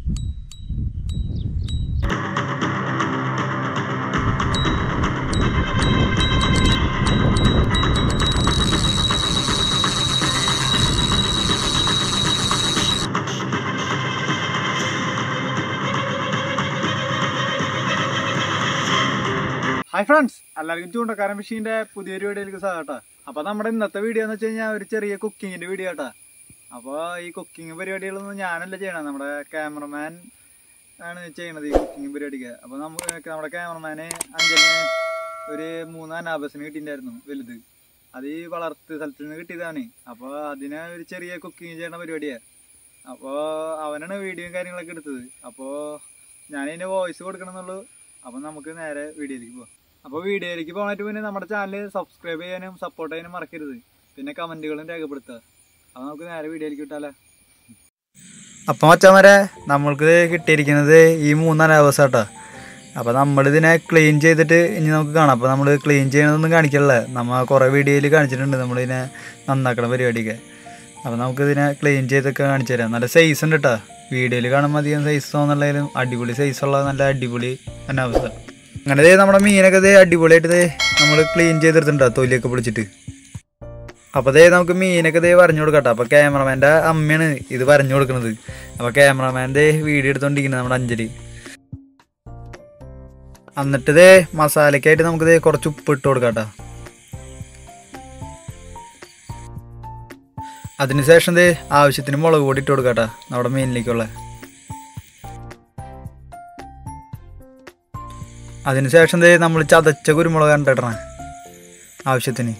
hi friends എല്ലാവർക്കും ചൂണ്ടക്കാരൻ മെഷീന്റെ പുതിയൊരു വീഡിയോയിലേക്ക് സ്വാഗതം അപ്പൊ നമ്മുടെ ഇന്നത്തെ വീഡിയോ എന്ന് വെച്ച് കഴിഞ്ഞാൽ ഒരു ചെറിയ കുക്കിങ്ങിന്റെ വീഡിയോ കേട്ടാ അപ്പൊ ഈ കുക്കിംഗ് പരിപാടികളൊന്നും ഞാനല്ല ചെയ്യണം നമ്മുടെ ക്യാമറമാൻ ആണ് ചെയ്യണത് ഈ കുക്കിംഗ് പരിപാടിക്ക് അപ്പൊ നമുക്ക് നമ്മുടെ ക്യാമറമാന് അഞ്ചലിന് ഒരു മൂന്ന് അനാബസിന് കിട്ടിയിട്ടുണ്ടായിരുന്നു വലുത് അത് ഈ വളർത്ത് സ്ഥലത്ത് നിന്ന് കിട്ടിയതാണ് അപ്പോൾ അതിന് ഒരു ചെറിയ കുക്കിംഗ് ചെയ്യണ പരിപാടിയാണ് അപ്പോൾ അവനാണ് വീഡിയോയും കാര്യങ്ങളൊക്കെ എടുത്തത് അപ്പോൾ ഞാനതിൻ്റെ വോയിസ് കൊടുക്കണം എന്നുള്ളൂ അപ്പം നമുക്ക് നേരെ വീഡിയോയിലേക്ക് പോവാം അപ്പോൾ വീഡിയോയിലേക്ക് പോകാനായിട്ട് പിന്നെ നമ്മുടെ ചാനൽ സബ്സ്ക്രൈബ് ചെയ്യാനും സപ്പോർട്ട് ചെയ്യാനും മറക്കരുത് പിന്നെ കമൻറ്റുകളും രേഖപ്പെടുത്തുക അപ്പോൾ നമുക്ക് നേരെ വീഡിയോയിലേക്ക് വിട്ടാലേ അപ്പം മച്ചന്മാരെ നമ്മൾക്ക് കിട്ടിയിരിക്കുന്നത് ഈ മൂന്നര ദിവസം കേട്ടോ അപ്പോൾ നമ്മളിതിനെ ക്ലീൻ ചെയ്തിട്ട് ഇനി നമുക്ക് കാണാം അപ്പോൾ നമ്മൾ ക്ലീൻ ചെയ്യണതൊന്നും കാണിക്കണില്ല നമ്മൾ കുറേ വീഡിയോയിൽ കാണിച്ചിട്ടുണ്ട് നമ്മളിതിനെ നന്നാക്കണ പരിപാടിയൊക്കെ അപ്പോൾ നമുക്കിതിനെ ക്ലീൻ ചെയ്തൊക്കെ കാണിച്ചു തരാം നല്ല സൈസ് ഉണ്ട് കേട്ടോ വീഡിയോയിൽ കാണുമ്പോൾ അധികം സൈസ് തോന്നുന്നുള്ളതിലും അടിപൊളി സൈസുള്ള നല്ല അടിപൊളി അനാവസ്ഥ അങ്ങനെ ദേ നമ്മുടെ മീനൊക്കെ ദേ അടിപൊളിയായിട്ട് ദേ നമ്മൾ ക്ലീൻ ചെയ്തെടുത്തിട്ടുണ്ടോ തൊലിയൊക്കെ പൊളിച്ചിട്ട് അപ്പോൾ ദേ നമുക്ക് മീനൊക്കെ ദേ വരഞ്ഞു കൊടുക്കട്ടെ അപ്പോൾ ക്യാമറമാൻ്റെ അമ്മയാണ് ഇത് വരഞ്ഞു കൊടുക്കുന്നത് അപ്പോൾ ക്യാമറമാൻ്റെ വീഡിയോ എടുത്തോണ്ടിരിക്കുന്നത് നമ്മുടെ അഞ്ജലി എന്നിട്ട് ദേ മസാലയ്ക്കായിട്ട് നമുക്ക് ദേ കുറച്ച് ഉപ്പ് ഇട്ട് കൊടുക്കാം കേട്ടോ അതിനുശേഷം ദേ ആവശ്യത്തിന് മുളക് പൊടി ഇട്ട് കൊടുക്കാം കേട്ടോ നമ്മുടെ മീനിലേക്കുള്ള അതിനുശേഷം ദേ നമ്മൾ ചതച്ച കുരുമുളക് കണ്ടിടണം ആവശ്യത്തിന്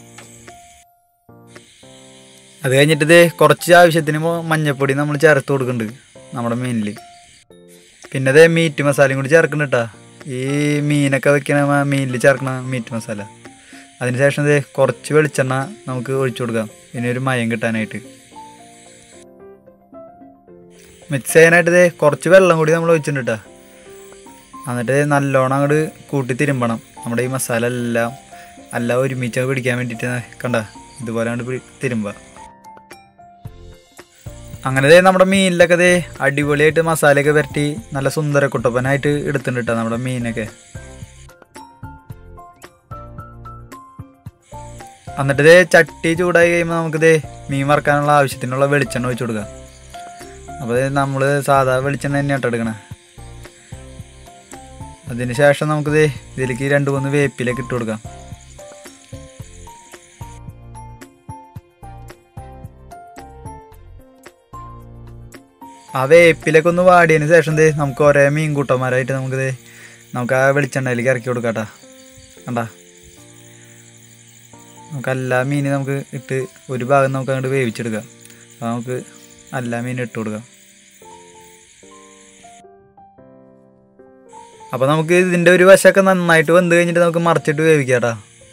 അത് കഴിഞ്ഞിട്ട് ദേ കുറച്ച് ആവശ്യത്തിന് മൊ- മഞ്ഞപ്പൊടി നമ്മൾ ചേർത്ത് കൊടുക്കുന്നുണ്ട് നമ്മുടെ മീനിൽ പിന്നെ ദേ മീറ്റ് മസാലയും കൂടി ചേർക്കുന്നുണ്ട് കേട്ടോ ഈ മീനൊക്കെ വെക്കണ മ- മീനിൽ ചേർക്കണ മീറ്റ് മസാല അതിനുശേഷം ദേ കുറച്ച് വെളിച്ചെണ്ണ നമുക്ക് ഒഴിച്ചു കൊടുക്കാം പിന്നെ ഒരു മയം കിട്ടാനായിട്ട് മിക്സ് ചെയ്യാനായിട്ട് ദേ കുറച്ച് വെള്ളം കൂടി നമ്മൾ ഒഴിച്ചിട്ടുണ്ട് കേട്ടോ എന്നിട്ട് നല്ലോണം അങ്ങോട്ട് കൂട്ടി തിരുമ്പണം നമ്മുടെ ഈ മസാല എല്ലാം എല്ലാം ഒരുമിച്ച് പിടിക്കാൻ വേണ്ടിയിട്ട് കണ്ട ഇതുപോലെ അങ്ങോട്ട് പിടി- തിരുമ്പുക അങ്ങനെ ദേ നമ്മുടെ മീനിലൊക്കെ ദേ അടിപൊളിയായിട്ട് മസാലയൊക്കെ പുരട്ടി നല്ല സുന്ദര കുട്ടപ്പനായിട്ട് എടുത്തിട്ടുണ്ട് കേട്ടോ നമ്മുടെ മീനൊക്കെ എന്നിട്ട് ദേ ചട്ടി ചൂടായി കഴിയുമ്പോൾ നമുക്ക് ദേ മീൻ വറക്കാനുള്ള ആവശ്യത്തിനുള്ള വെളിച്ചെണ്ണ ഒഴിച്ചു കൊടുക്കാം അപ്പോൾ നമ്മൾ സാധാ വെളിച്ചെണ്ണ തന്നെയാട്ടോ എടുക്കണേ അതിന് ശേഷം നമുക്ക് ദേ ഇതിലേക്ക് രണ്ട് മൂന്ന് വേപ്പിലേക്ക് ഇട്ട് കൊടുക്കാം ആ വേപ്പിലൊക്കെ ഒന്ന് വാടിയതിന് ശേഷം ദേ നമുക്ക് ഒരേ മീൻ കൂട്ടന്മാരായിട്ട് നമുക്ക് ദേ നമുക്ക് ആ വെളിച്ചെണ്ണയിലേക്ക് ഇറക്കി കൊടുക്കാം കേട്ടാ കണ്ടാ നമുക്ക് എല്ലാ മീനും നമുക്ക് ഇട്ട് ഒരു ഭാഗം നമുക്ക് അങ്ങോട്ട് വേവിച്ചെടുക്കാം അപ്പോൾ നമുക്ക് എല്ലാ മീനും ഇട്ട് കൊടുക്കാം അപ്പോൾ നമുക്ക് ഇതിൻ്റെ ഒരു വശമൊക്കെ നന്നായിട്ട് വെന്ത് കഴിഞ്ഞിട്ട് നമുക്ക് മറിച്ചിട്ട് വേവിക്കാം കേട്ടോ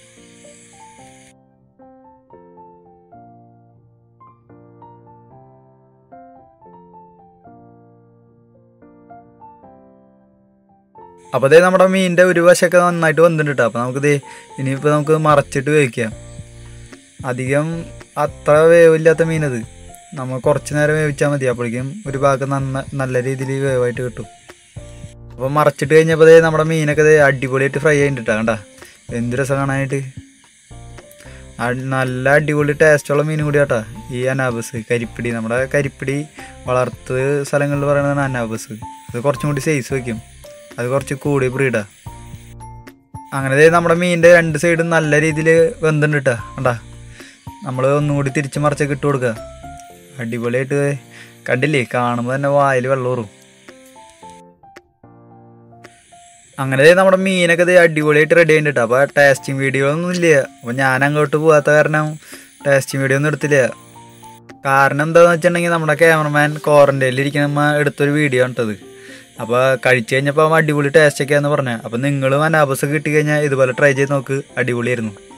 അപ്പോൾ ദേ നമ്മുടെ മീനിൻ്റെ ഒരു വശമൊക്കെ നന്നായിട്ട് വെന്തിട്ടുണ്ട് കേട്ടോ അപ്പോൾ നമുക്ക് ദേ ഇനിയിപ്പോൾ നമുക്ക് മറച്ചിട്ട് വേവിക്കാം അധികം അത്ര വേവില്ലാത്ത മീനത് നമ്മൾ കുറച്ച് നേരം വേവിച്ചാൽ മതി അപ്പോഴേക്കും ഒരു ഭാഗം നന്ന നല്ല രീതിയിൽ വേവായിട്ട് കിട്ടും അപ്പോൾ മറച്ചിട്ട് കഴിഞ്ഞപ്പോൾ ദേ നമ്മുടെ മീനൊക്കെ ദേ അടിപൊളിയായിട്ട് ഫ്രൈ ആയിട്ടാ കണ്ടാ എന്ത് രസം കാണാനായിട്ട് അ- നല്ല അടിപൊളി ടേസ്റ്റുള്ള മീനും കൂടി കേട്ടാ ഈ അനാബസ് കരിപ്പിടി നമ്മുടെ കരിപ്പിടി വളർത്ത് സ്ഥലങ്ങളിൽ പറയുന്നതാണ് അനാബസ് അത് കുറച്ചും കൂടി സൈസ് വയ്ക്കും അത് കുറച്ച് കൂടി ബ്രീഡാ അങ്ങനെ ദേ നമ്മുടെ മീനിൻ്റെ രണ്ട് സൈഡും നല്ല രീതിയിൽ വെന്തുണ്ട് കേട്ടാ കണ്ടാ നമ്മൾ ഒന്നും കൂടി തിരിച്ച് മറിച്ചൊക്കെ ഇട്ട് കൊടുക്കുക അടിപൊളിയായിട്ട് കണ്ടില്ലേ കാണുമ്പോൾ തന്നെ വായിൽ വെള്ളൂറും അങ്ങനെ ദേ നമ്മുടെ മീനൊക്കെ ദേ അടിപൊളിയായിട്ട് റെഡി ആയിട്ടുണ്ട് അപ്പോൾ ടേസ്റ്റിംഗ് വീഡിയോ ഒന്നും ഇല്ല അപ്പോൾ ഞാൻ അങ്ങോട്ട് പോകാത്ത കാരണം ടേസ്റ്റിംഗ് വീഡിയോ ഒന്നും എടുത്തില്ല കാരണം എന്താണെന്ന് വെച്ചിട്ടുണ്ടെങ്കിൽ നമ്മുടെ ക്യാമറമാൻ ക്വാറൻറ്റൈനിൽ ഇരിക്കുന്ന എടുത്തൊരു വീഡിയോ ആണിട്ടത് അപ്പോൾ കഴിച്ചു കഴിഞ്ഞപ്പോൾ അടിപൊളി ടേസ്റ്റൊക്കെയാന്ന് പറഞ്ഞത് അപ്പോൾ നിങ്ങളും അനാബസ് കിട്ടി കഴിഞ്ഞാൽ ഇതുപോലെ ട്രൈ ചെയ്ത് നോക്ക് അടിപൊളിയായിരുന്നു